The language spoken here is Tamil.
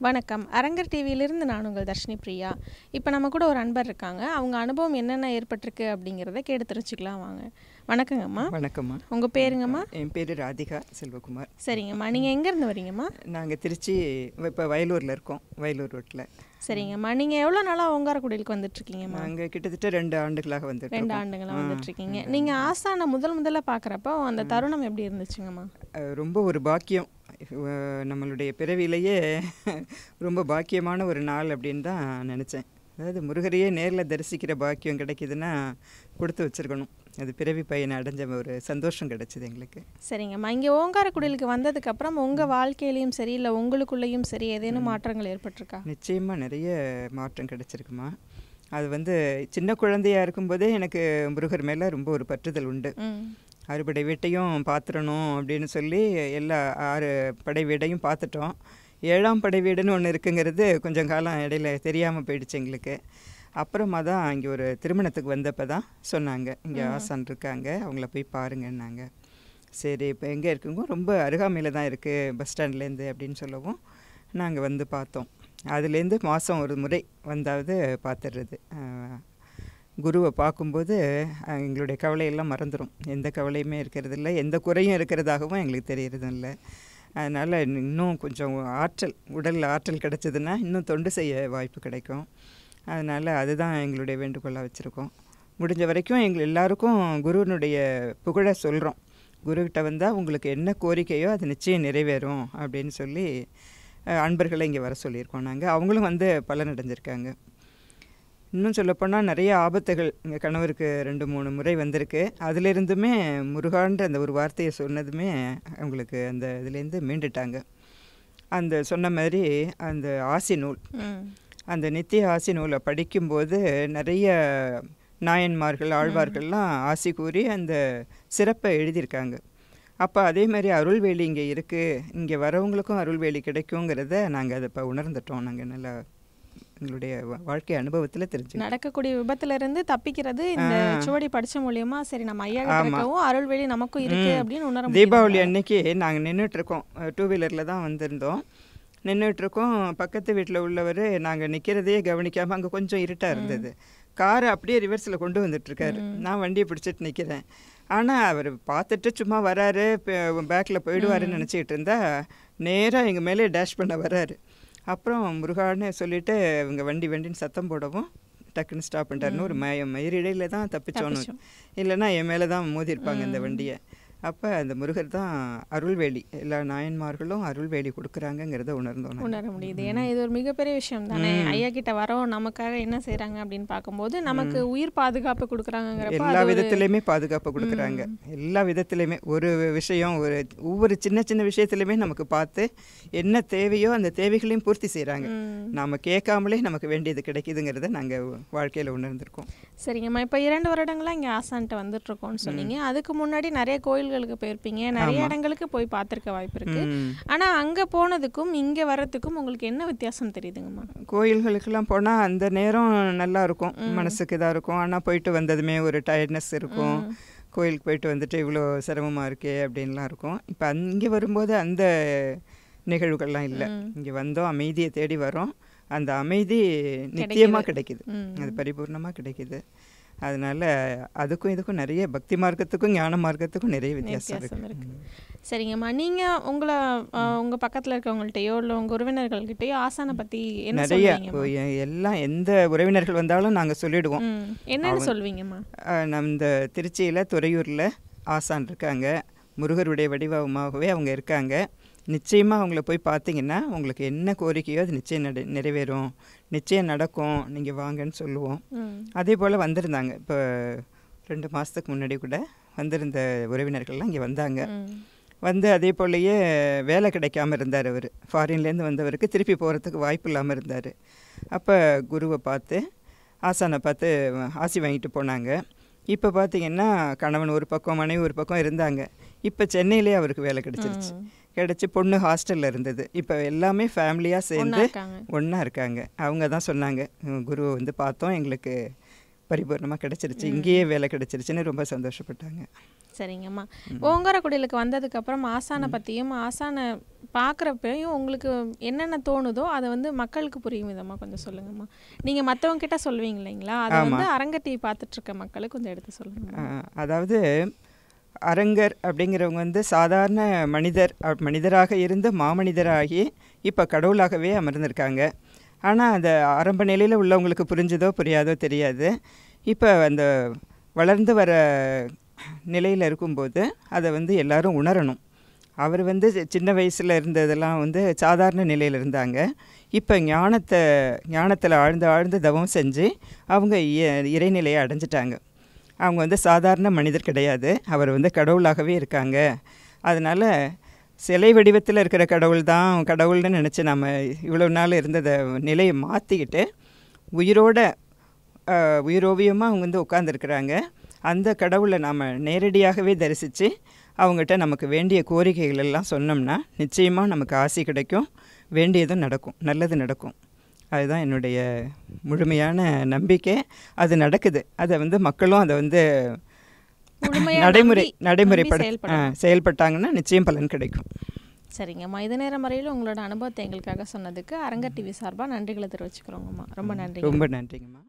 வணக்கம் அரங்கர் டிவியிலிருந்து நான் உங்கள் தர்ஷினி பிரியா இப்போ நம்ம கூட ஒரு அன்பர் இருக்காங்க அவங்க அனுபவம் என்னென்ன ஏற்பட்டிருக்கு அப்படிங்கிறத கேட்டு தெரிஞ்சுக்கலாம் வாங்க வணக்கங்கம்மா வணக்கம்மா உங்கள் பேருங்கம்மா என் பேர் ராதிகா செல்வகுமார் சரிங்கம்மா நீங்கள் எங்கேருந்து வரீங்கம்மா நாங்கள் திருச்சி இப்போ வயலூரில் இருக்கோம் வயலூர் ரோட்டில் சரிங்கம்மா நீங்கள் எவ்வளோ நாளாக ஓங்காரக்குடிலுக்கு வந்துட்டுருக்கீங்கம்மா நாங்கள் கிட்டத்தட்ட ரெண்டு ஆண்டுகளாக வந்துட்டு ரெண்டு இருக்கோம். ஆண்டுகளாக ஆ, வந்துட்டுருக்கீங்க நீங்கள் ஆசானை முதல் முதல்ல பார்க்குறப்போ அந்த தருணம் எப்படி இருந்துச்சுங்கம்மா அஹ், ரொம்ப ஒரு பாக்கியம் அஹ், நம்மளுடைய பிறவிலேயே ரொம்ப பாக்கியமான ஒரு நாள் அப்படின்னு தான் நினச்சேன் அதாவது முருகரையே நேரில் தரிசிக்கிற பாக்கியம் கிடைக்குதுன்னா கொடுத்து வச்சிருக்கணும் அது பிறவி பையனை அடைஞ்ச ஒரு சந்தோஷம் கிடைச்சிது எங்களுக்கு சரிங்கம்மா இங்கே ஓங்காரக்குடிலுக்கு வந்ததுக்கப்புறம் உங்கள் வாழ்க்கையிலையும் சரி இல்லை உங்களுக்குள்ளேயும் சரி ஏதேனும் மாற்றங்கள் ஏற்பட்டிருக்கா நிச்சயமாக நிறைய மாற்றம் கிடைச்சிருக்குமா அது வந்து சின்ன குழந்தையா இருக்கும்போதே எனக்கு முருகர் மேலே ரொம்ப ஒரு பற்றுதல் உண்டு ம் அறுபடை வீட்டையும் பார்த்துடணும் அப்படின்னு சொல்லி எல்லா ஆறு படை வீடையும் பார்த்துட்டோம் ஏழாம் படை வீடுன்னு ஒன்று இருக்குங்கிறது கொஞ்சம் காலம் இடையில தெரியாமல் போயிடுச்சு எங்களுக்கு அப்புறமா தான் இங்கே ஒரு திருமணத்துக்கு வந்தப்போ தான் சொன்னாங்க இங்கே ஆசான் இருக்காங்க அவங்கள போய் பாருங்கன்னாங்க சரி இப்போ எங்கே இருக்குங்க ரொம்ப அருகாமையில் தான் இருக்குது பஸ் ஸ்டாண்ட்லேருந்து அப்படின்னு சொல்லவும் நாங்கள் வந்து பார்த்தோம் அதுலேருந்து மாதம் ஒரு முறை வந்தாவது பார்த்துடுறது ஆஹ், குருவை பார்க்கும்போது அஹ், எங்களுடைய கவலையெல்லாம் மறந்துடும் எந்த கவலையுமே இருக்கிறதில்ல எந்த குறையும் இருக்கிறதாகவும் எங்களுக்கு தெரியறதும் இல்லை அதனால் இன்னும் கொஞ்சம் ஆற்றல் உடல் ஆற்றல் கிடைச்சதுன்னா இன்னும் தொண்டு செய்ய வாய்ப்பு கிடைக்கும் அதனால் அதுதான் எங்களுடைய வேண்டுகோளாக வச்சுருக்கோம் முடிஞ்ச வரைக்கும் எங்கள் எல்லாருக்கும் குருவினுடைய புகழை சொல்கிறோம் குருக்கிட்ட வந்தால் உங்களுக்கு என்ன கோரிக்கையோ அது நிச்சயம் நிறைவேறும் அப்படின்னு சொல்லி அஹ், அன்பர்களை இங்கே வர சொல்லியிருக்கோம் நாங்கள் அவங்களும் வந்து பலனடைஞ்சிருக்காங்க இன்னும் சொல்லப்போனால் நிறைய ஆபத்துகள் எங்கள் கணவருக்கு ரெண்டு மூணு முறை வந்திருக்கு அதிலிருந்துமே முருகான்ற அந்த ஒரு வார்த்தையை சொன்னதுமே அவங்களுக்கு அந்த இதுலேருந்து மீண்டுட்டாங்க அந்த சொன்ன மாதிரி அந்த ஆசி நூல் ம் அந்த நித்திய ஆசி நூலை படிக்கும்போது நிறைய நாயன்மார்கள் ஆழ்வார்கள்லாம் ஆசி கூறி அந்த சிறப்பை எழுதியிருக்காங்க அப்போ அதே மாதிரி அருள்வேலி இங்கே இருக்குது இங்கே வரவங்களுக்கும் அருள்வேலி கிடைக்குங்கிறத நாங்கள் அதை இப்போ உணர்ந்துட்டோம் நாங்கள் நல்லா எங்களுடைய வா- வாழ்க்கை அனுபவத்தில் தெரிஞ்சு நடக்கக்கூடிய விபத்துல இருந்து தப்பிக்கிறது இந்த சுவடி படிச்ச மூலியமா சரி நம்ம ஐயா கிட்ட ஆமா. இருக்கவும் அருள்வெளி நமக்கும் இருக்கு ம். அப்படின்னு உணர முடியுது. தீபாவளி அன்னைக்கு நாங்கள் நின்றுட்டுருக்கோம் டூ வீலரில் தான் வந்திருந்தோம் நின்றுட்டுருக்கோம் பக்கத்து வீட்டில் உள்ளவர் நாங்கள் நிற்கிறதையே கவனிக்காமல் அங்கே கொஞ்சம் இருட்டாக இருந்தது காரை அப்படியே ரிவர்ஸில் கொண்டு வந்துட்டுருக்காரு நான் வண்டியை பிடிச்சிட்டு நிற்கிறேன் ஆனால் அவர் பார்த்துட்டு சும்மா வராரு பேக்கில் போயிடுவாருன்னு நினச்சிக்கிட்டு இருந்தா நேராக எங்கள் மேலே டேஷ் பண்ண வராரு அப்புறம் முருகான்னு சொல்லிட்டு இவங்க வண்டி வண்டின்னு சத்தம் போடவும் டக்குன்னு ஸ்டாப் பண்ணிட்டாருன்னு ஒரு மய மயிரிடையில தான் தப்பிச்சோன்னு தப்பிச்சோம். இல்லைன்னா என் மேலே தான் மோதிருப்பாங்க இந்த வண்டியை அப்போ அந்த முருகர் தான் அருள்வேலி எல்லா நாயன்மார்களும் அருள்வேலி கொடுக்குறாங்கங்கிறத உணர்ந்தோம் நாங்க. உணர முடியுது ஏன்னா இது ஒரு மிகப்பெரிய விஷயம் தானே ஐயா கிட்ட வரோம் நமக்காக என்ன செய்றாங்க அப்படின்னு பார்க்கும்போது நமக்கு உயிர் பாதுகாப்பு கொடுக்குறாங்கிறப்ப எல்லா விதத்துலையுமே பாதுகாப்பு கொடுக்குறாங்க எல்லா விதத்துலையுமே ஒரு விஷயம் ஒரு ஒவ்வொரு சின்ன சின்ன விஷயத்துலையுமே நமக்கு பார்த்து என்ன தேவையோ அந்த தேவைகளையும் பூர்த்தி செய்கிறாங்க நாம கேட்காமலே நமக்கு வேண்டியது கிடைக்குதுங்கிறத நாங்கள் வாழ்க்கையில் உணர்ந்திருக்கோம் சரிங்கம்மா இப்போ இரண்டு வருடங்களா இங்கே ஆசான்ட்ட வந்துட்டு இருக்கோம்னு சொன்னீங்க அதுக்கு முன்னாடி நிறைய கோயில்களுக்கு போயிருப்பீங்க நிறைய இடங்களுக்கு போய் பார்த்துருக்க வாய்ப்பு இருக்கு ம். ஆனா அங்க போனதுக்கும் இங்க வர்றதுக்கும் உங்களுக்கு என்ன வித்தியாசம் தெரியுதுங்கம்மா கோயில்களுக்கெல்லாம் போனால் அந்த நேரம் நல்லா இருக்கும் மனசுக்கு இதாக இருக்கும் ஆனால் போயிட்டு வந்ததுமே ஒரு டயர்ட்னஸ் இருக்கும் கோயிலுக்கு போயிட்டு வந்துட்டு இவ்வளோ சிரமமாக இருக்கே அப்படின்லாம் இருக்கும் இப்போ அங்கே வரும்போது அந்த நிகழ்வுகள்லாம் இல்லை இங்கே வந்தோம் அமைதியை தேடி வரோம் அந்த அமைதி நித்தியமாக கிடைக்குது ம். அது பரிபூர்ணமாக கிடைக்குது அதனால அதுக்கும் இதுக்கும் நிறைய பக்தி மார்க்கத்துக்கும் ஞான மார்க்கத்துக்கும் நிறைய வித்தியாசம் வித்தியாசம் இருக்கு இருக்கு சரிங்கம்மா நீங்க உங்களை அஹ், உங்க பக்கத்துல இருக்கவங்கள்ட்டயோ இல்ல உங்க உறவினர்கள்கிட்டயோ ஆசானை பத்தி என்ன நிறைய சொல்லுவீங்க இப்போ எ- எல்லாம் எந்த உறவினர்கள் வந்தாலும் நாங்கள் சொல்லிடுவோம் ம் என்னன்னு சொல்லுவீங்கம்மா அஹ் நம்ம இந்த திருச்சியில் துறையூரில் ஆசான் இருக்காங்க முருகருடைய வடிவமாகவே அவங்க இருக்காங்க நிச்சயமாக அவங்கள போய் பார்த்தீங்கன்னா உங்களுக்கு என்ன கோரிக்கையோ அது நிச்சயம் நட நிறைவேறும் நிச்சயம் நடக்கும் நீங்கள் வாங்கன்னு சொல்லுவோம் ம் அதே போல் வந்திருந்தாங்க இப்போ ரெண்டு மாதத்துக்கு முன்னாடி கூட வந்திருந்த உறவினர்கள்லாம் இங்கே வந்தாங்க ம் வந்து அதே போலயே வேலை கிடைக்காம இருந்தார் அவர் ஃபாரின்லேருந்து வந்தவருக்கு திருப்பி போகிறதுக்கு வாய்ப்பு இல்லாமல் இருந்தார் அப்போ குருவை பார்த்து ஆசானை பார்த்து ஆசி வாங்கிட்டு போனாங்க இப்போ பார்த்தீங்கன்னா கணவன் ஒரு பக்கம் மனைவி ஒரு பக்கம் இருந்தாங்க இப்போ சென்னையிலே அவருக்கு வேலை கிடைச்சிருச்சு கிடைச்சி பொண்ணு ஹாஸ்டலில் இருந்தது இப்போ எல்லாமே ஃபேமிலியாக ஒண்ணா சேர்ந்து இருக்காங்க ஒன்றா இருக்காங்க அவங்க தான் சொன்னாங்க "உம், குருவை வந்து பார்த்தோம் எங்களுக்கு பரிபூர்ணமாக கிடச்சிருச்சு இங்கேயே வேலை கிடச்சிருச்சுன்னு ரொம்ப சந்தோஷப்பட்டாங்க சரிங்கம்மா ஓங்காரக்குடிலுக்கு வந்ததுக்கப்புறம் ஆசானை பற்றியும் ஆசானை பார்க்குறப்பையும் உங்களுக்கு என்னென்ன தோணுதோ அதை வந்து மக்களுக்கு புரியும் விதமாக கொஞ்சம் சொல்லுங்கம்மா நீங்கள் மற்றவங்க கிட்ட சொல்லுவீங்க இல்லைங்களா அதை வந்து அரங்கட்டி பார்த்துட்டு இருக்க மக்களுக்கு கொஞ்சம் எடுத்து சொல்லுங்கம்மா ஆ, அதாவது அரங்கர் அப்படிங்கிறவங்க வந்து சாதாரண மனிதர் அ- மனிதராக இருந்து மாமனிதராகி இப்போ கடவுளாகவே அமர்ந்திருக்காங்க ஆனால் அந்த ஆரம்ப நிலையில் உள்ளவங்களுக்கு புரிஞ்சதோ புரியாதோ தெரியாது இப்போ அந்த வளர்ந்து வர நிலையில் இருக்கும்போது அதை வந்து எல்லாரும் உணரணும் அவர் வந்து சி- சின்ன வயசில் இருந்ததெல்லாம் வந்து சாதாரண நிலையில் இருந்தாங்க இப்போ ஞானத்தை ஞானத்தில் ஆழ்ந்து ஆழ்ந்து தவம் செஞ்சு அவங்க இ- இறைநிலையை அடைஞ்சிட்டாங்க அவங்க வந்து சாதாரண மனிதர் கிடையாது அவர் வந்து கடவுளாகவே இருக்காங்க அதனால் சிலை வடிவத்தில் இருக்கிற கடவுள் தான் கடவுள்னு நினச்சி நம்ம இவ்வளோ நாள் இருந்ததை நிலையை மாற்றிக்கிட்டு உயிரோட ஆஹ், உயிரோவியமாக அவங்க வந்து உட்காந்துருக்குறாங்க அந்த கடவுளை நாம் நேரடியாகவே தரிசித்து அவங்ககிட்ட நமக்கு வேண்டிய கோரிக்கைகள் எல்லாம் சொன்னோம்னா நிச்சயமாக நமக்கு ஆசி கிடைக்கும் வேண்டியதும் நடக்கும் நல்லது நடக்கும் அதுதான் என்னுடைய முழுமையான நம்பிக்கை அது நடக்குது அதை வந்து மக்களும் அதை வந்து முழுமையா நடைமுறை நம்பி- நம்பி நடைமுறைப்பட செயல்படணும். ஆ, செயல்பட்டாங்கன்னா நிச்சயம் பலன் கிடைக்கும் சரிங்கம்மா இது நேரம் வரையில் உங்களோட அனுபவத்தை எங்களுக்காக சொன்னதுக்கு அரங்க டிவி சார்பாக நன்றிகளை தெரிவிச்சுக்கிறோங்கம்மா ரொம்ப நன்றி ரொம்ப நன்றிங்கம்மா